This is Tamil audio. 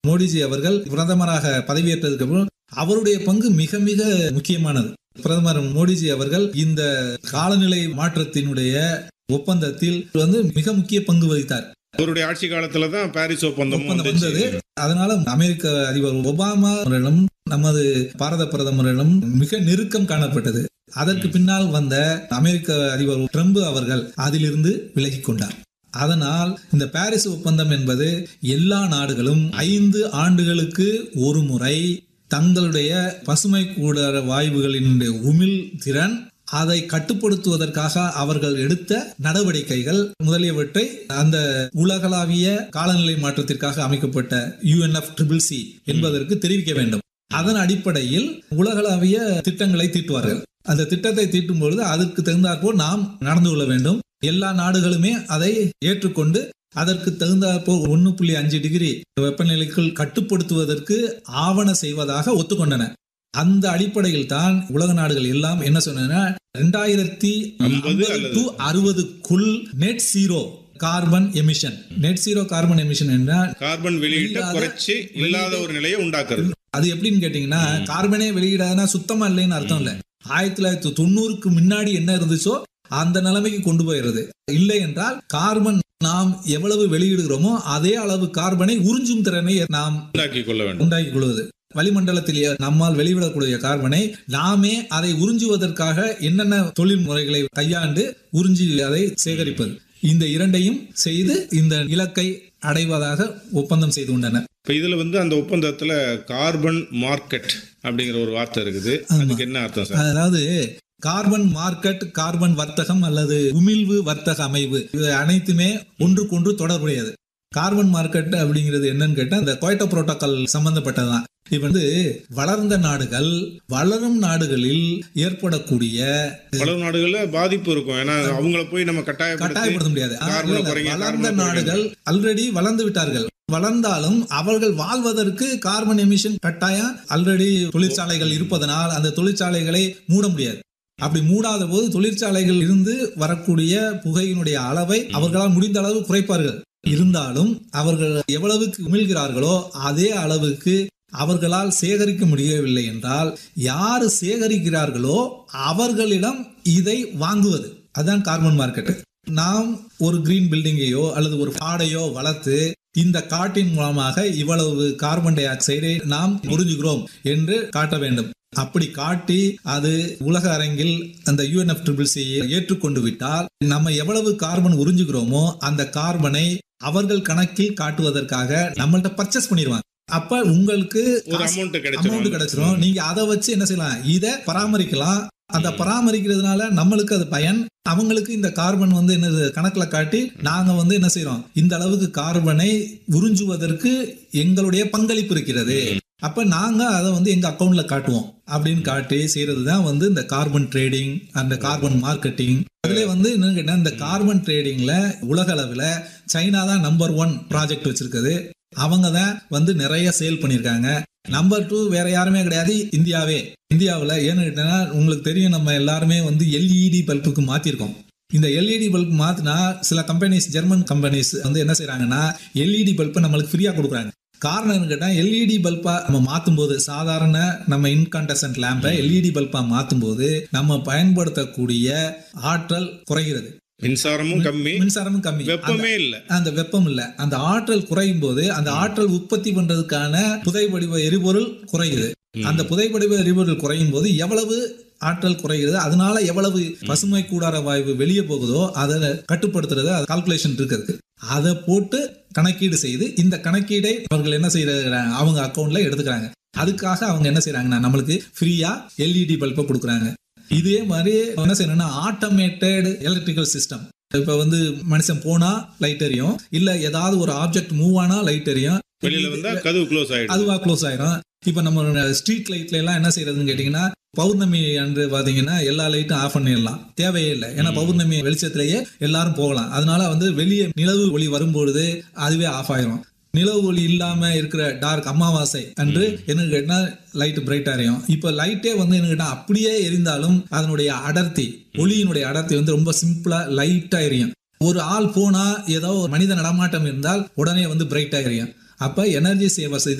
மோடிஜி அவர்கள் பிரதமராக பதவியேற்றதுக்கு அப்புறம் அவருடைய பங்கு மிக மிக முக்கியமானது பிரதமர் மோடிஜி அவர்கள் இந்த காலநிலை மாற்றத்தினுடைய ஒப்பந்தத்தில் வந்து மிக முக்கிய பங்கு வகித்தார் அவருடைய ஆட்சி காலத்துல தான் பாரிஸ் ஒப்பந்தம் ஒப்பந்தம் வந்துச்சு. வந்தது அதனால அமெரிக்க அதிபர் ஒபாமா அவர்களிடம் நமது பாரத பிரதமரிடம் மிக நெருக்கம் காணப்பட்டது அதற்கு பின்னால் வந்த அமெரிக்க அதிபர் ட்ரம்ப் அவர்கள் அதிலிருந்து விலகிக் கொண்டார் அதனால் இந்த பாரிஸ் ஒப்பந்தம் என்பது எல்லா நாடுகளும் ஐந்து ஆண்டுகளுக்கு ஒரு முறை தங்களுடைய பசுமை கூடார வாயுகளின் உமிழ் திறன் அதை கட்டுப்படுத்துவதற்காக அவர்கள் எடுத்த நடவடிக்கைகள் முதலியவற்றை அந்த உலகளாவிய காலநிலை மாற்றத்திற்காக அமைக்கப்பட்ட யுஎன்எஃப் ட்ரிபிள் சி என்பதற்கு தெரிவிக்க வேண்டும் அதன் அடிப்படையில் உலகளாவிய திட்டங்களை தீட்டுவார்கள் அந்த திட்டத்தை தீட்டும் பொழுது அதற்கு தகுந்தாற்போல் நாம் நடந்து கொள்ள வேண்டும் எல்லா நாடுகளுமே அதை ஏற்றுக்கொண்டு அதற்கு தகுந்தாற்போல் ஒன்று புள்ளி அஞ்சு டிகிரி வெப்பநிலைக்குள் கட்டுப்படுத்துவதற்கு ஆவண செய்வதாக ஒத்துக்கொண்டன அந்த அடிப்படையில் தான் உலக நாடுகள் எல்லாம் என்ன சொன்னா ரெண்டாயிரத்தி ஐம்பது அல்லது- டு அறுபதுக்குள் net zero carbon emission net zero carbon emission என்றால் கார்பன் வெளியீட்டை இல்லாத- குறைச்சு இல்லாத ஒரு நிலையை உண்டாக்குறது அது எப்படின்னு கேட்டீங்கன்னா கார்பனே வெளியிடாதுன்னா சுத்தமா இல்லைன்னு அர்த்தம் இல்ல ஆயிரத்தி தொள்ளாயிரத்தி தொண்ணூறுக்கு முன்னாடி என்ன இருந்துச்சோ அந்த நிலைமைக்கு கொண்டு போயிடுறது இல்லை என்றால் கார்பன் நாம் எவ்வளவு வெளியிடுகிறோமோ அதே அளவு கார்பனை உறிஞ்சும் திறனை நாம் உண்டாக்கி கொள்ள வேண்டும் உண்டாக்கிக் கொள்வது வளிமண்டலத்தில் நம்மால் வெளிவிடக்கூடிய கார்பனை நாமே அதை உறிஞ்சுவதற்காக என்னென்ன தொழில்முறைகளை கையாண்டு உறிஞ்சி அதை சேகரிப்பது இந்த இரண்டையும் செய்து இந்த இலக்கை அடைவதாக ஒப்பந்தம் செய்து கொண்டனர் இப்ப இதுல வந்து அந்த ஒப்பந்தத்துல கார்பன் மார்க்கெட் அப்படிங்கிற ஒரு வார்த்தை இருக்குது அதுக்கு என்ன அர்த்தம் சார் அதாவது கார்பன் மார்க்கெட் கார்பன் வர்த்தகம் அல்லது உமிழ்வு வர்த்தக அமைவு இது அனைத்துமே ஒன்றுக்கொன்று தொடர்புடையது கார்பன் மார்க்கெட் அப்படிங்கிறது என்னன்னு கேட்டா இந்த கோயட்டோ புரோட்டோகால் சம்பந்தப்பட்டதுதான் இது வந்து வளர்ந்த நாடுகள் வளரும் நாடுகளில் ஏற்படக்கூடிய வளரும் நாடுகள்ல பாதிப்பு இருக்கும் ஏன்னா அவங்கள போய் நம்ம கட்டாயப்படுத்தி கட்டாயப்படுத்த முடியாது ஆனா, கார்பனை இல்ல, குறைங்க, வளர்ந்த கார்பனை நாடுகள் ஆல்ரெடி வளர்ந்து விட்டார்கள் வளர்ந்தாலும் அவர்கள் வாழ்வதற்கு கார்பன் எமிஷன் கட்டாயம் ஆல்ரெடி தொழிற்சாலைகள் இருப்பதனால் அந்த தொழிற்சாலைகளை மூட முடியாது அப்படி மூடாத போது தொழிற்சாலைகள் இருந்து வரக்கூடிய புகையினுடைய அளவை அவர்களால் முடிந்த அளவு குறைப்பார்கள் இருந்தாலும் அவர்கள் எவ்வளவுக்கு உமிழ்கிறார்களோ அதே அளவுக்கு அவர்களால் சேகரிக்க முடியவில்லை என்றால் யாரு சேகரிக்கிறார்களோ அவர்களிடம் இதை வாங்குவது அதுதான் கார்பன் மார்க்கெட் நாம் ஒரு கிரீன் பில்டிங்கையோ அல்லது ஒரு காடையோ வளர்த்து இந்த காட்டின் மூலமாக இவ்வளவு கார்பன் டை ஆக்சைடை நாம் உறிஞ்சுகிறோம் என்று காட்ட வேண்டும் அப்படி காட்டி அது உலக அரங்கில் அந்த யூஎன்எஃப் ட்ரிபிள் ஏற்றுக்கொண்டு விட்டால் நம்ம எவ்வளவு கார்பன் உறிஞ்சுகிறோமோ அந்த கார்பனை அவர்கள் கணக்கில் காட்டுவதற்காக நம்மள்ட்ட பர்ச்சேஸ் பண்ணிடுவாங்க அப்ப உங்களுக்கு ஒரு காசு- அமௌண்ட் அமௌண்ட் கிடைச்சிடும் கிடைச்சிரும் நீங்க அதை வச்சு என்ன செய்யலாம் இத பராமரிக்கலாம் அந்த பராமரிக்கிறதுனால நம்மளுக்கு அது பயன் அவங்களுக்கு இந்த கார்பன் வந்து என்ன கணக்குல காட்டி நாங்க வந்து என்ன செய்யறோம் இந்த அளவுக்கு கார்பனை உறிஞ்சுவதற்கு எங்களுடைய பங்களிப்பு இருக்கிறது அப்ப நாங்க அதை வந்து எங்க அக்கவுண்ட்ல காட்டுவோம் அப்படின்னு காட்டி செய்யறது தான் வந்து இந்த கார்பன் ட்ரேடிங் அந்த கார்பன் மார்க்கெட்டிங் அதுல வந்து என்னன்னு கேட்டா இந்த கார்பன் ட்ரேடிங்ல உலக அளவுல சைனா தான் நம்பர் ஒன் ப்ராஜெக்ட் வச்சிருக்குது அவங்க தான் வந்து நிறைய சேல் பண்ணியிருக்காங்க நம்பர் டூ வேற யாருமே கிடையாது இந்தியாவே இந்தியாவில் ஏன்னு கேட்டீங்கன்னா உங்களுக்கு தெரியும் நம்ம எல்லாருமே வந்து எல்இடி பல்புக்கு மாத்திருக்கோம் இந்த எல்இடி பல்ப் மாத்தினா சில கம்பெனிஸ் ஜெர்மன் கம்பெனிஸ் வந்து என்ன செய்றாங்கன்னா எல்இடி பல்பை நம்மளுக்கு ஃப்ரீயா கொடுக்குறாங்க காரணம் என்னன்னு கேட்டா எல்இடி பல்பா நம்ம மாத்தும் போது சாதாரண நம்ம இன்கான்டசன்ட் லேம்பை எல்இடி பல்பா மாத்தும் போது நம்ம பயன்படுத்தக்கூடிய ஆற்றல் குறைகிறது மின்சாரமும் கம்மி மின்சாரமும் கம்மி வெப்பமே இல்ல அந்த வெப்பம் இல்ல அந்த ஆற்றல் குறையும் போது அந்த ஆற்றல் உற்பத்தி பண்றதுக்கான புதை வடிவ எரிபொருள் குறையுது அந்த புதை வடிவ எரிபொருள் குறையும் போது எவ்வளவு ஆற்றல் குறைகிறது அதனால எவ்வளவு பசுமை கூடார வாயு வெளியே போகுதோ அதை கட்டுப்படுத்துறது கால்குலேஷன் இருக்கிறது அதை போட்டு கணக்கீடு செய்து இந்த கணக்கீடை அவர்கள் என்ன செய்யறாங்க அவங்க அக்கவுண்ட்ல எடுத்துக்கிறாங்க அதுக்காக அவங்க என்ன செய்யறாங்கன்னா நம்மளுக்கு ஃப்ரீயா எல்இடி பல்பை கொடுக்குறாங்க இதே மாதிரி என்ன செய்யணும்னா ஆட்டோமேட்டட் எலக்ட்ரிக்கல் சிஸ்டம் இப்ப வந்து மனுஷன் போனா லைட் எரியும் இல்ல ஏதாவது ஒரு ஆப்ஜெக்ட் மூவ் ஆனா லைட் எரியும் வெளியில வந்தா கதவு க்ளோஸ் ஆயிடும் அதுவா க்ளோஸ் ஆயிரும் இப்ப நம்ம ஸ்ட்ரீட் லைட்ல எல்லாம் என்ன செய்யறதுன்னு கேட்டீங்கன்னா பௌர்ணமி அன்று பாத்தீங்கன்னா எல்லா லைட்டும் ஆஃப் பண்ணிடலாம் தேவையே இல்லை ஏன்னா பௌர்ணமி வெளிச்சத்திலேயே எல்லாரும் போகலாம் அதனால வந்து வெளியே நிலவு ஒளி வரும்பொழுது அதுவே ஆஃப் ஆயிரும் நிலவு ஒளி இல்லாம இருக்கிற டார்க் அமாவாசை அன்று என்ன கேட்டா லைட் பிரைட்டா எரியும் இப்ப லைட்டே வந்து என்ன கேட்டா அப்படியே எரிந்தாலும் அதனுடைய அடர்த்தி ஒளியினுடைய அடர்த்தி வந்து ரொம்ப சிம்பிளா லைட்டா எரியும் ஒரு ஆள் போனா ஏதோ ஒரு மனித நடமாட்டம் இருந்தால் உடனே வந்து பிரைட்டா எரியும் அப்ப எனர்ஜி சேவர்ஸ்